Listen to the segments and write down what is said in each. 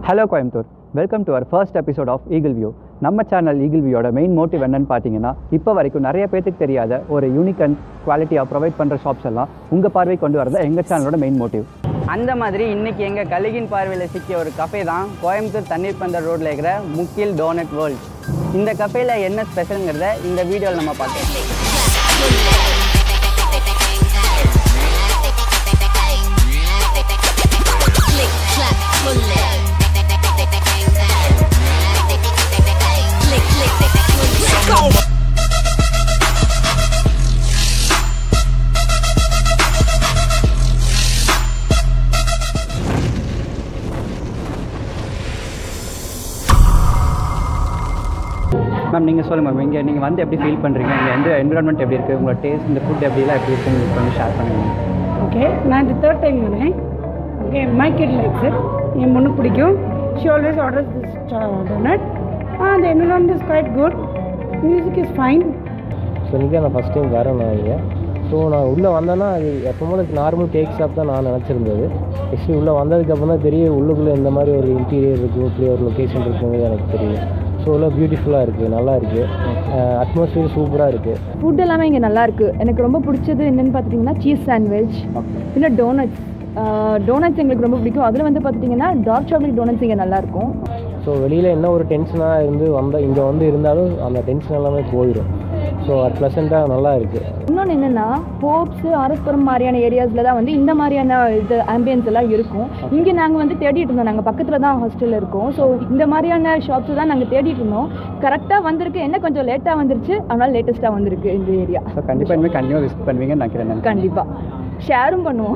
Hello Coimbatore welcome to our first episode of eagle view நம்ம channel ஈகிள் வியூயோட main motive என்னன்னு பார்த்தீங்கன்னா இப்போ வரைக்கும் நிறைய பேத்துக்கு தெரியாத ஒரு யூனிக் அண்ட் குவாலிட்டியாக ப்ரொவைட் பண்ணுற ஷாப்ஸ் எல்லாம் உங்கள் பார்வை கொண்டு வரது எங்கள் சேனலோட மெயின் மோட்டிவ் அந்த மாதிரி இன்னைக்கு எங்க கலிகின் பார்வையில் சிக்கிய ஒரு கஃபே தான் கோயம்புத்தூர் தண்ணீர் பந்தர் ரோட்ல இருக்கிற முக்கில் டோனட் வேர்ல்ட் இந்த கஃபேல என்ன ஸ்பெஷலுங்கிறத இந்த வீடியோவில் நம்ம பார்க்கலாம் Click, clap, pull it. Click, click, pull it. Go. Ma'am நீங்கள் சொல்லுங்கள் மேம் இங்கே நீங்கள் வந்து எப்படி ஃபீல் பண்ணுறீங்க இங்கே எந்த என்விரான்மெண்ட் எப்படி இருக்குது உங்களோட டேஸ்ட் இந்த ஃபுட் எப்படிலாம் எப்படி இருக்குன்னு உங்களுக்கு கொஞ்சம் ஷேர் பண்ணுங்கள் ஓகே நான் இந்த தேர்ட் டைம் வரேன் okay my kid likes it என் பொண்ணு பிடிக்கும் she always orders this donut அந்த environment is quite good music is fine so இங்கே நான் ஃபஸ்ட் டைம் வரேன் நான் இங்கே ஸோ நான் உள்ளே வந்தேன்னா அது எப்போ நார்மல் கேக் ஷாப் தான் நான் நினச்சிருந்தது ஆக்சுவலி உள்ளே வந்ததுக்கப்புறம் தான் தெரியும் உள்ளுக்குள்ளே இந்த மாதிரி ஒரு இன்டீரியர் இருக்குது இப்படி ஒரு லொக்கேஷன் இருக்குங்கிறது எனக்கு தெரியும் ஸோ உள்ள பியூட்டிஃபுல்லாக இருக்குது நல்லா இருக்குது அட்மாஸ்பியர் சூப்பராக இருக்குது ஃபுட் எல்லாமே இங்கே நல்லா இருக்கு எனக்கு ரொம்ப பிடிச்சது என்னன்னு பார்த்துட்டிங்கன்னா சீஸ் சாண்ட்விச் பின்ன டோனட்ஸ் டோனட்ஸ் எங்களுக்கு ரொம்ப பிடிக்கும் அதில் வந்து பார்த்துட்டிங்கன்னா டார்க் சாக்லேட் டோனட்ஸ் இங்கே நல்லா இருக்கும் ஸோ வெளியில் என்ன ஒரு டென்ஷனாக இருந்து வந்தால் இங்கே வந்து இருந்தாலும் அந்த டென்ஷன் எல்லாமே போயிடும் ஸோ அட் ப்ளசண்ட்டாக நல்லா இருக்குது இன்னொன்று என்னென்னா ஹோப்ஸ் ஆர்எஸ்புரம் மாதிரியான ஏரியாஸில் தான் வந்து இந்த மாதிரியான இது ஆம்பியன்ஸ் எல்லாம் இருக்கும் இங்கே நாங்கள் வந்து தேடிட்டு இருந்தோம் நாங்கள் பக்கத்தில் தான் ஹாஸ்டலில் இருக்கோம் ஸோ இந்த மாதிரியான ஷாப்ஸ் தான் நாங்கள் தேடிட்டு இருந்தோம் கரெக்டாக வந்திருக்கு என்ன கொஞ்சம் லேட்டாக வந்துருச்சு அதனால் லேட்டஸ்ட்டாக வந்திருக்கு இந்த ஏரியா ஸோ கண்டிப்பாக இனிமேல் கண்டிப்பாக விசிட் பண்ணுவீங்கன்னு நினைக்கிறேன் நான் கண்டிப்பாக ஷேரும் பண்ணுவோம்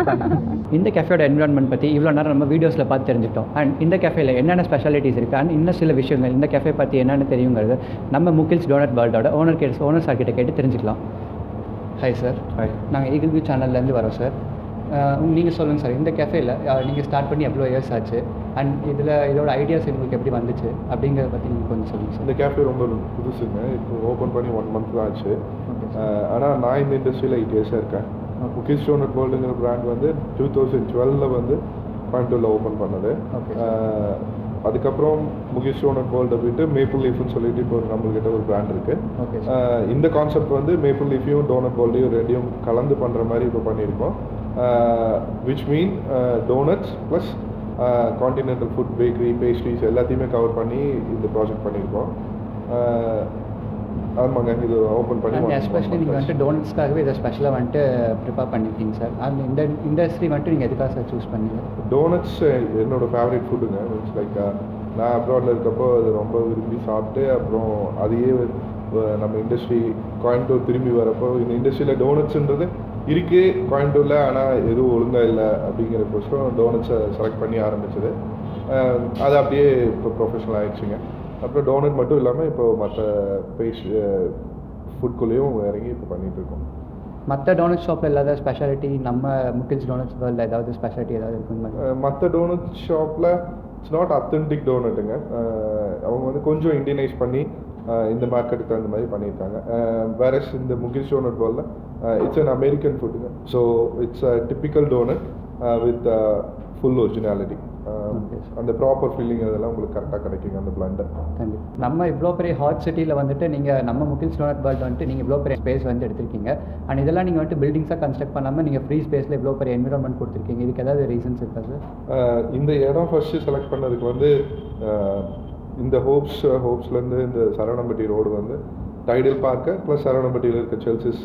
இந்த கேஃபேயோட என்விரான்மெண்ட் பற்றி இவ்வளோ நேரம் நம்ம வீடியோஸில் பார்த்து தெரிஞ்சுட்டோம் அண்ட் இந்த கேஃபேல என்னென்ன ஸ்பெஷாலிட்டிஸ் இருக்குது அண்ட் இன்னும் சில விஷயங்கள் இந்த கேஃபே பற்றி என்னென்னு தெரியுங்கிறது நம்ம முகில்ஸ் டோனட் வேர்ல்டோட ஓனர் கேட் ஓனர் சார் கிட்ட கேட்டு தெரிஞ்சுக்கலாம் ஹாய் சார் ஹாய் நாங்கள் ஈகிள் வியூ சேனல்லேருந்து வரோம் சார் நீங்கள் சொல்லுங்கள் சார் இந்த கேஃபேல நீங்கள் ஸ்டார்ட் பண்ணி எவ்வளோ இயர்ஸ் ஆச்சு அண்ட் இதில் இதோட ஐடியாஸ் உங்களுக்கு எப்படி வந்துச்சு அப்படிங்கிறத பற்றி நீங்கள் கொஞ்சம் சொல்லுங்கள் சார் இந்த கேஃபே ரொம்ப புதுசுங்க இப்போ ஓப்பன் பண்ணி ஒன் மந்த் தான் ஆச்சு ஆனால் நான் இந்த இண்டஸ்ட்ரியில் எயிட் இயர்ஸாக இருக்கேன் முகேஷ் டோனட் வேர்ல்டுங்கிற பிராண்ட் வந்து டூ தௌசண்ட் டுவெலில் வந்து கோயம்புத்தூரில் ஓப்பன் பண்ணது Okay. அஹ், அதுக்கப்புறம் முகேஷ் டோனட் வேர்ல்டு விட்டு மேப்பிள் லீஃப்னு சொல்லிட்டு இப்போ நம்மள்கிட்ட ஒரு பிராண்ட் இருக்கு Okay, அஹ், இந்த கான்செப்ட் வந்து மேப்பிள் லீஃபையும் டோனட் வேர்ல்டையும் ரெண்டையும் கலந்து பண்ணுற மாதிரி இப்போ பண்ணியிருக்கோம் which mean donuts plus continental food bakery pastries எல்லாத்தையுமே கவர் பண்ணி இந்த ப்ராஜெக்ட் பண்ணியிருக்கோம் அஹ், ஆமாங்க இது ஓப்பன் பண்ணி அண்ட் one- எஸ்பெஷலி one நீங்கள் month வந்துட்டு டோனட்ஸ்க்காகவே இதை ஸ்பெஷலாக வந்துட்டு ப்ரிப்பேர் பண்ணியிருக்கீங்க சார் அண்ட் இந்த இண்டஸ்ட்ரி வந்துட்டு நீங்கள் எதுக்காக சார் சூஸ் பண்ணீங்க டோனட்ஸ் என்னோட ஃபேவரட் ஃபுட்டுங்க இட்ஸ் லைக் நான் அப்ராடில் இருக்கப்போ அது ரொம்ப விரும்பி சாப்பிட்டு அப்புறம் அதையே அஹ், நம்ம இண்டஸ்ட்ரி கோயம்புத்தூர் திரும்பி வரப்போ இந்த இண்டஸ்ட்ரியில் டோனட்ஸ்ன்றது இருக்கு கோயம்புத்தூரில் ஆனால் எதுவும் ஒழுங்காக இல்லை அப்படிங்கிறக்கோசரம் டோனட்ஸை செலக்ட் பண்ணி ஆரம்பிச்சது அஹ், அது அப்படியே இப்போ ப்ரொஃபஷனல் ஆயிடுச்சுங்க அப்புறம் டோனட் மட்டும் இல்லாமல் இப்போ மற்ற பேஸ் ஃபுட்குள்ளேயும் இறங்கி இப்போ பண்ணிட்டு இருக்கோம் மற்ற டோனட் ஷாப்பில் இல்லாத ஸ்பெஷாலிட்டி நம்ம முக்கில்ஸ் டோனட்ஸ் வேர்ல்டில் ஏதாவது ஸ்பெஷாலிட்டி ஏதாவது இருக்குங்க மற்ற டோனட் ஷாப்பில் இட்ஸ் நாட் அத்தன்டிக் டோனட்டுங்க அவங்க வந்து கொஞ்சம் இண்டியனைஸ் பண்ணி அஹ், இந்த மார்க்கெட்டுக்கு தகுந்த மாதிரி பண்ணியிருக்காங்க வேற இந்த முகிஷ் டோனட் போல இட்ஸ் அன் அமெரிக்கன் ஃபுட்டுங்க so it's a typical donut with full originality Okay. அந்த ப்ராப்பர் ஃபீலிங் அதெல்லாம் உங்களுக்கு கரெக்டாக கிடைக்குங்க அந்த பிளண்டர் கண்டிப்பாக நம்ம இவ்வளோ பெரிய ஹாட் சிட்டியில் வந்துட்டு நீங்கள் நம்ம முக்கில்ஸ் டோனட் வேர்ல்டு வந்துட்டு நீங்கள் இவ்வளோ பெரிய ஸ்பேஸ் வந்து எடுத்திருக்கீங்க அண்ட் இதெல்லாம் நீங்கள் வந்துட்டு பில்டிங்ஸாக கன்ஸ்ட்ரக்ட் பண்ணாமல் நீங்கள் ஃப்ரீ ஸ்பேஸில் இவ்வளோ பெரிய என்விரான்மெண்ட் கொடுத்துருக்கீங்க இதுக்கு ஏதாவது ரீசன்ஸ் இருக்கா சார் ஆஹ் இந்த இடம் ஃபஸ்ட்டு செலக்ட் பண்ணதுக்கு வந்து ஆஹ் இந்த ஹோப்ஸ் ஹோப்ஸ்லேருந்து இந்த சரவணம்பட்டி ரோடு வந்து டைடல் பார்க்கு ப்ளஸ் சரவணம்பட்டியில் இருக்க செல்சிஸ்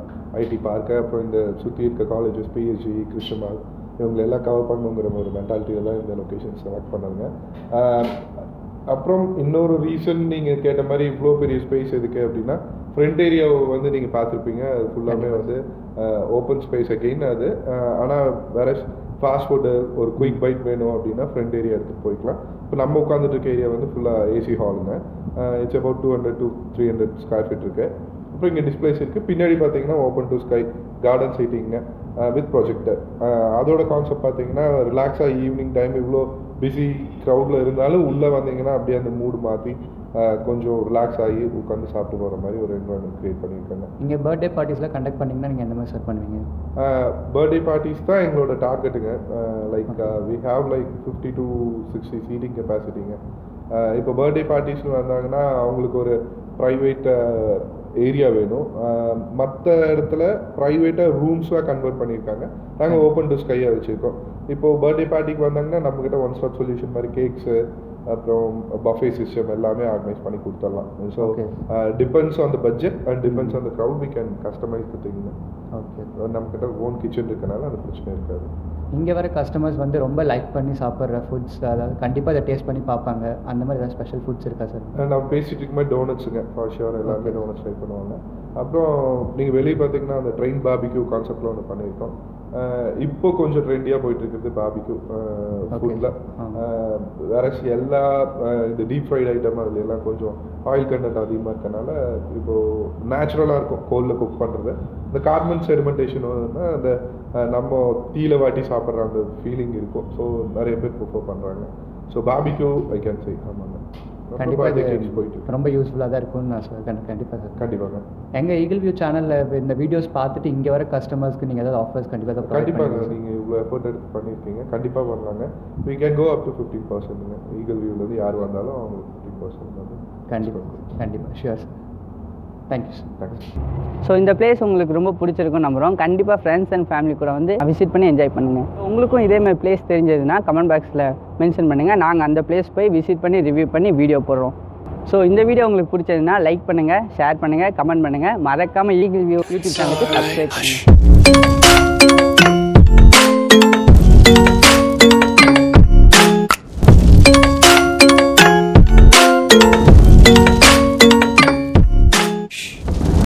ஐடி பார்க்கு அப்புறம் இந்த சுற்றி இருக்க காலேஜஸ் பிஹெச்சி கிருஷ்ணமால் இவங்களை எல்லாம் கவர் பண்ணுங்கிற ஒரு மென்டாலிட்டியில் தான் இந்த லொக்கேஷன் செலக்ட் பண்ணதுங்க ஆஹ் அப்புறம் இன்னொரு ரீசன் நீங்கள் கேட்ட மாதிரி இவ்வளோ பெரிய ஸ்பேஸ் எதுக்கு அப்படின்னா ஃப்ரண்ட் ஏரியாவை வந்து நீங்கள் பார்த்துருப்பீங்க அது ஃபுல்லாமே வந்து ஓப்பன் ஸ்பேஸ் அகெயின் அது ஆனால் வேற ஃபாஸ்ட் ஃபுட்டு ஒரு குயிக் பைட் வேணும் அப்படின்னா ஃப்ரண்ட் ஏரியா எடுத்துகிட்டு போய்க்கலாம் இப்போ நம்ம உட்காந்துட்டு இருக்க ஏரியா வந்து ஃபுல்லாக ஏசி ஹாலுங்க it's about two hundred two three hundred square feet இருக்கு அப்புறம் இங்கே டிஸ்பிளேஸ் இருக்குது பின்னாடி பார்த்தீங்கன்னா ஓப்பன் டு ஸ்கை கார்டன் சீட்டிங்க வித் ப்ரொஜெக்டர் அதோட கான்செப்ட் பார்த்தீங்கன்னா ரிலாக்ஸாக ஈவினிங் டைம் இவ்வளோ பிஸி க்ரௌடில் இருந்தாலும் உள்ளே வந்தீங்கன்னா அப்படியே அந்த மூடு மாற்றி கொஞ்சம் ரிலாக்ஸ் ஆகி உட்காந்து சாப்பிட்டு போகிற மாதிரி ஒரு என்வரன்மெண்ட் க்ரியேட் பண்ணியிருக்காங்க இங்கே பர்த்டே பார்ட்டிஸ்லாம் கண்டக்ட் பண்ணிங்கன்னா நீங்கள் எந்த மாதிரி சர்வ் பண்ணுவீங்க பர்த்டே பார்ட்டிஸ் தான் எங்களோட டார்கெட்டுங்க like we have like fifty to sixty seating கெப்பாசிட்டிங்க இப்போ பர்த்டே பார்ட்டிஸ்னு வந்தாங்கன்னா அவங்களுக்கு ஒரு ப்ரைவேட் ஏரியா வேணும் மற்ற இடத்துல ப்ரைவேட்டாக ரூம்ஸாக கன்வெர்ட் பண்ணியிருக்காங்க நாங்கள் ஓப்பன் டு ஸ்கையாக வச்சுருக்கோம் இப்போது பர்த்டே பார்ட்டிக்கு வந்தாங்கன்னா நம்மக்கிட்ட ஒன் ஸ்டாப் சொல்யூஷன் மாதிரி கேக்ஸு அப்புறம் பஃபே சிஸ்டம் எல்லாமே ஆர்கனைஸ் பண்ணி கொடுத்துடலாம் so Okay. Depends on the budget and depends on the crowd we can customise the thing okay நம்மக்கிட்ட ஓன் கிச்சன் இருக்கனால அந்த பிரச்சனை இருக்காது இங்கே வர கஸ்டமர்ஸ் வந்து ரொம்ப லைக் பண்ணி சாப்பிட்ற ஃபுட்ஸ் அதாவது கண்டிப்பாக அதை டேஸ்ட் பண்ணி பார்ப்பாங்க அந்த மாதிரி ஏதாவது ஸ்பெஷல் ஃபுட்ஸ் இருக்கா சார் அஹ் நான் பேசிட்டு இருக்கும்போது டோனட்ஸுங்க ஃபார் ஷுவர் எல்லாருமே டோனட்ஸ் ட்ரை பண்ணுவாங்க அப்புறம் நீங்கள் வெளியே பார்த்தீங்கன்னா அந்த ட்ரெயின் பாபிக்யூ கான்செப்டில் ஒன்று பண்ணியிருக்கோம் அஹ் இப்போ கொஞ்சம் ட்ரெண்டியாக போயிட்டு இருக்குது பாபிக்யூ ஃபுட்டில் வேற எல்லா அஹ் இந்த டீப் ஃப்ரைட் ஐட்டம் அதுல எல்லாம் கொஞ்சம் ஆயில் கண்டென்ட் அதிகமாக இருக்கனால இப்போ நேச்சுரலாக இருக்கும் கோலில் குக் பண்ணுறது இந்த கார்பன் செடிமெண்டேஷன் அந்த அஹ் நம்ம தீல வாட்டி சாப்பிட்ற அந்த ஃபீலிங் இருக்கும் ஸோ நிறைய பேர் ப்ரிஃபர் பண்ணுறாங்க so barbecue I can say ஆமாங்க கண்டிப்பாக birthday cakes இது போயிட்டு இருக்கு. ரொம்ப யூஸ்ஃபுல்லாக தான் இருக்கும்னு நான் சொல்ல கண்டிப்பாக சார் கண்டிப்பாக எங்கள் ஈகிள் வியூ சேனலில் இந்த வீடியோஸ் பார்த்துட்டு இங்கே வர கஸ்டமர்ஸ்க்கு நீங்கள் ஏதாவது ஆஃபர்ஸ் கண்டிப்பாக தான் provide கண்டிப்பாக பண்ணுவீங்க நீங்கள் இவ்வளோ எஃபர்ட் எடுத்து பண்ணியிருக்கீங்க கண்டிப்பாக பண்ணலாங்க we can go up to fifteen பர்சன்ட்டுங்க ஈகல் வியூலேருந்து யார் வந்தாலும் அவங்களுக்கு ஃபிஃப்டீன் பர்சன்ட் வந்து கண்டிப்பாக கண்டிப்பாக sure sir thank you sir thanks so இந்த பிளேஸ் உங்களுக்கு ரொம்ப பிடிச்சிருக்கும் நம்புகிறோம் கண்டிப்பாக ஃப்ரெண்ட்ஸ் அண்ட் ஃபேமிலி கூட வந்து விசிட் பண்ணி என்ஜாய் பண்ணுங்கள் உங்களுக்கும் இதே மாதிரி பிளேஸ் தெரிஞ்சதுன்னா கமெண்ட் பாக்ஸில் மென்ஷன் பண்ணுங்கள் நாங்கள் அந்த பிளேஸ் போய் விசிட் பண்ணி ரிவ்யூ பண்ணி வீடியோ போடுறோம் ஸோ இந்த வீடியோ உங்களுக்கு பிடிச்சதுன்னா லைக் பண்ணுங்கள் ஷேர் பண்ணுங்கள் கமெண்ட் பண்ணுங்கள் மறக்காமல் ஈகிள் வியூ யூடியூப் சேனலுக்கு சப்ஸ்கிரைப் பண்ணுங்கள்